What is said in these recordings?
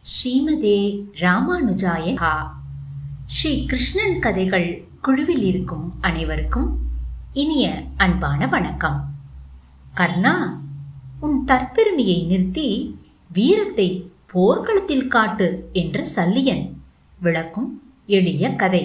ஸ்ரீமதே ராமானுஜாய ஹா ஸ்ரீ கிருஷ்ணன் கதைகள் குழுவில் இருக்கும் அனைவருக்கும் இனிய அன்பான வணக்கம் கர்ணா உன் தற்பெருமையை நிறுத்தி வீரத்தை போர்க்களத்தில் காட்டு என்ற சல்லியன் விளக்கும் எளிய கதை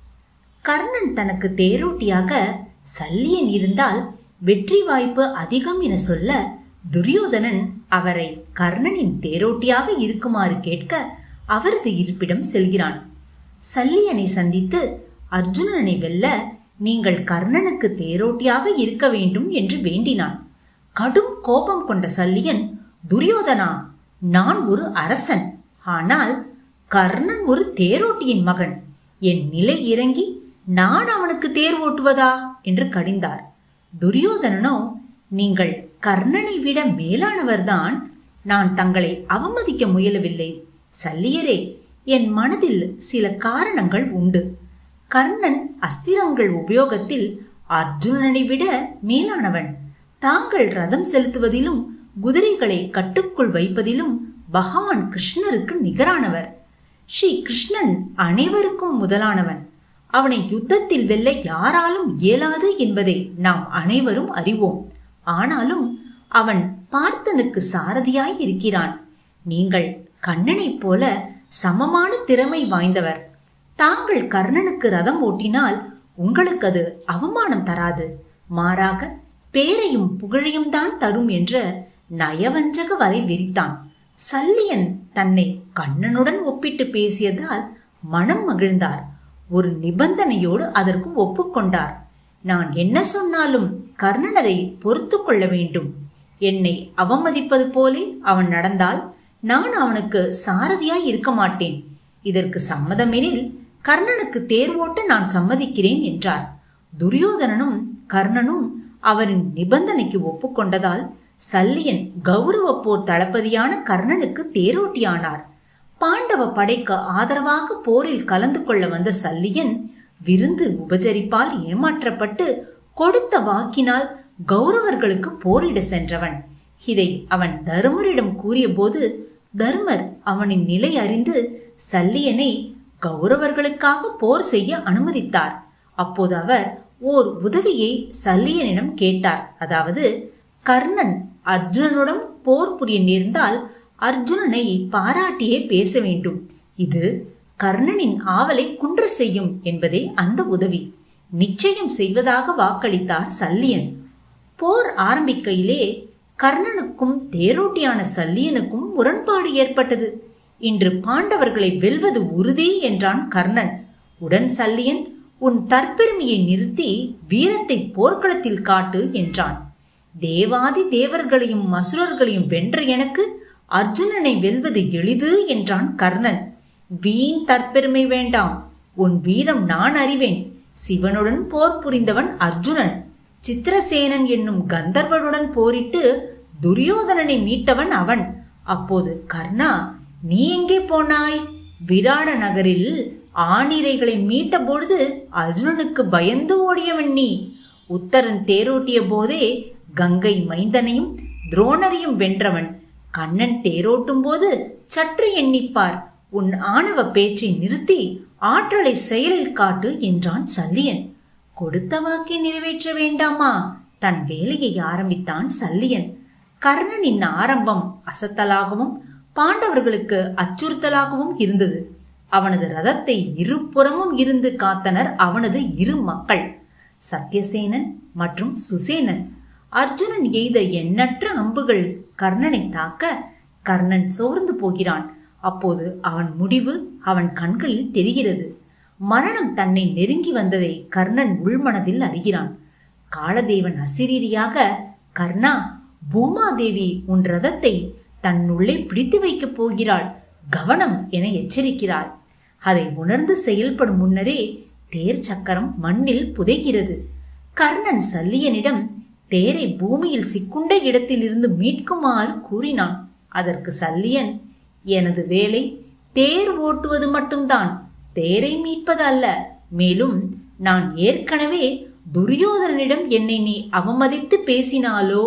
கர்ணன் தனக்கு தேரோட்டியாக சல்லியன் இருந்தால் வெற்றி வாய்ப்பு அதிகம் என சொல்ல துரியோதனன் அவரை கர்ணனின் தேரோட்டியாக இருக்குமாறு கேட்க அவரது இருப்பிடம் செல்கிறான் சல்லியனை சந்தித்து அர்ஜுனனை வெல்ல நீங்கள் கர்ணனுக்கு தேரோட்டியாக இருக்க வேண்டும் என்று வேண்டினான் கடும் கோபம் கொண்ட சல்லியன் துரியோதனா நான் ஒரு அரசன் ஆனால் கர்ணன் ஒரு தேரோட்டியின் மகன் என் நிலை இறங்கி நான் அவனுக்கு தேர் ஓட்டுவதா என்று கடிந்தார் துரியோதனனோ நீங்கள் கர்ணனை விட மேலானவர்தான் நான் தங்களை அவமதிக்க முயலவில்லை சல்லியரே என் மனதில் சில காரணங்கள் உண்டு கர்ணன் அஸ்திரங்கள் உபயோகத்தில் அர்ஜுனனை விட மேலானவன் தாங்கள் ரதம் செலுத்துவதிலும் குதிரைகளை கட்டுக்குள் வைப்பதிலும் பகவான் கிருஷ்ணருக்கு நிகரானவர் ஸ்ரீ கிருஷ்ணன் அனைவருக்கும் முதலானவன் அவனை யுத்தத்தில் வெல்ல யாராலும் இயலாது என்பதை நாம் அனைவரும் அறிவோம் ஆனாலும் அவன் பார்த்தனுக்கு சாரதியாய் இருக்கிறான் நீங்கள் கண்ணனைப் போல சமமான திறமை வாய்ந்தவர் தாங்கள் கர்ணனுக்கு ரதம் ஓட்டினால் உங்களுக்கு அது அவமானம் தராது மாறாக பேரையும் புகழையும் தான் தரும் என்ற நயவஞ்சக வரை விரித்தான் சல்லியன் தன்னை கண்ணனுடன் ஒப்பிட்டு பேசியதால் மனம் மகிழ்ந்தார் ஒரு நிபந்தனையோடு அதற்கு ஒப்புக்கொண்டார் நான் என்ன சொன்னாலும் கர்ணன் அதை பொறுத்து கொள்ள வேண்டும் என்னை அவமதிப்பது போலே அவன் நடந்தால் நான் அவனுக்கு சாரதியாய் இருக்க மாட்டேன் இதற்கு சம்மதமெனில் கர்ணனுக்கு தேர் ஓட்ட நான் சம்மதிக்கிறேன் என்றார் துரியோதனனும் கர்ணனும் அவரின் நிபந்தனைக்கு ஒப்புக்கொண்டதால் சல்லியன் கௌரவ போர் தளபதியான கர்ணனுக்கு தேரோட்டியானார் பாண்டவ படைக்கு ஆதரவாக போரில் கலந்து கொள்ள வந்த சல்லியன் விருந்து உபசரிப்பால் ஏமாற்றப்பட்டு கொடுத்த வாக்கினால் கௌரவர்களுக்கு போரிட சென்றவன் இதை அவன் தருமரிடம் கூறியபோது தர்மர் அவனின் நிலை அறிந்து சல்லியனை கௌரவர்களுக்காக போர் செய்ய அனுமதித்தார் அப்போது அவர் ஓர் உதவியை சல்லியனிடம் கேட்டார் அதாவது கர்ணன் அர்ஜுனனுடன் போர் புரிய நேர்ந்தால் அர்ஜுனனை பாராட்டியே பேச வேண்டும் இது கர்ணனின் ஆவலை குன்ற செய்யும் என்பதே அந்த உதவி நிச்சயம் செய்வதாக வாக்களித்தார் சல்லியன் போர் ஆரம்பிக்கையிலே கர்ணனுக்கும் தேரோட்டியான சல்லியனுக்கும் முரண்பாடு ஏற்பட்டது இன்று பாண்டவர்களை வெல்வது உறுதி என்றான் கர்ணன் உடன் சல்லியன் உன் தற்பெருமையை நிறுத்தி வீரத்தை போர்க்களத்தில் காட்டு என்றான் தேவாதி தேவர்களையும் அசுரர்களையும் வென்ற எனக்கு அர்ஜுனனை வெல்வது எளிது என்றான் கர்ணன் வீண் தற்பெருமை வேண்டாம் உன் வீரம் நான் அறிவேன் சிவனுடன் போர் புரிந்தவன் அர்ஜுனன் சித்திரசேனன் என்னும் கந்தர்வனுடன் போரிட்டு துரியோதனனை மீட்டவன் அவன் அப்போது கர்ணா நீ எங்கே போனாய் விராட நகரில் ஆணிரைகளை மீட்ட பொழுது அர்ஜுனனுக்கு பயந்து ஓடியவன் நீ உத்தரன் தேரோட்டிய போதே கங்கை மைந்தனையும் துரோணரையும் வென்றவன் கண்ணன் தேரோட்டும் போது சற்று எண்ணிப்பார் உன் ஆணவ பேச்சை நிறுத்தி ஆற்றலை செயலில் காட்டு என்றான் சல்லியன் கொடுத்த வாக்கை நிறைவேற்ற வேண்டாமா தன் வேலையை ஆரம்பித்தான் சல்லியன் கர்ணனின் ஆரம்பம் அசத்தலாகவும் பாண்டவர்களுக்கு அச்சுறுத்தலாகவும் இருந்தது அவனது ரதத்தை இருபுறமும் இருந்து காத்தனர் அவனது இரு மக்கள் சத்யசேனன் மற்றும் சுசேனன் அர்ஜுனன் எய்த எண்ணற்ற அம்புகள் கர்ணனை தாக்க கர்ணன் சோர்ந்து போகிறான் அப்போது அவன் முடிவு அவன் கண்களில் தெரிகிறது மரணம் தன்னை நெருங்கி வந்ததை கர்ணன் உள்மனதில் அறிகிறான் காலதேவன் அசிரீரியாக கர்ணா பூமாதேவி உன் ரதத்தை தன்னுள்ளே பிடித்து வைக்கப் போகிறாள் கவனம் என எச்சரிக்கிறாள் அதை உணர்ந்து செயல்படும் முன்னரே தேர் சக்கரம் மண்ணில் புதைகிறது கர்ணன் சல்லியனிடம் தேரை பூமியில் சிக்குண்ட இடத்திலிருந்து மீட்குமாறு கூறினான் அதற்கு சல்லியன் எனது வேலை தேர் ஓட்டுவது மட்டும்தான் தேரை மீட்பது அல்ல மேலும் நான் ஏற்கனவே துரியோதனனிடம் என்னை நீ அவமதித்து பேசினாலோ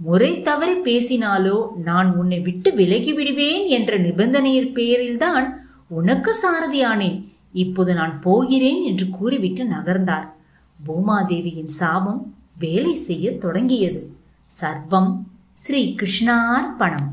முறை தவறி பேசினாலோ நான் உன்னை விட்டு விலகி விடுவேன் என்ற நிபந்தனையின் பேரில்தான் உனக்கு சாரதியானேன் இப்போது நான் போகிறேன் என்று கூறிவிட்டு நகர்ந்தார் பூமாதேவியின் சாபம் வேலை செய்ய தொடங்கியது சர்வம் ஸ்ரீ கிருஷ்ணார்ப்பணம்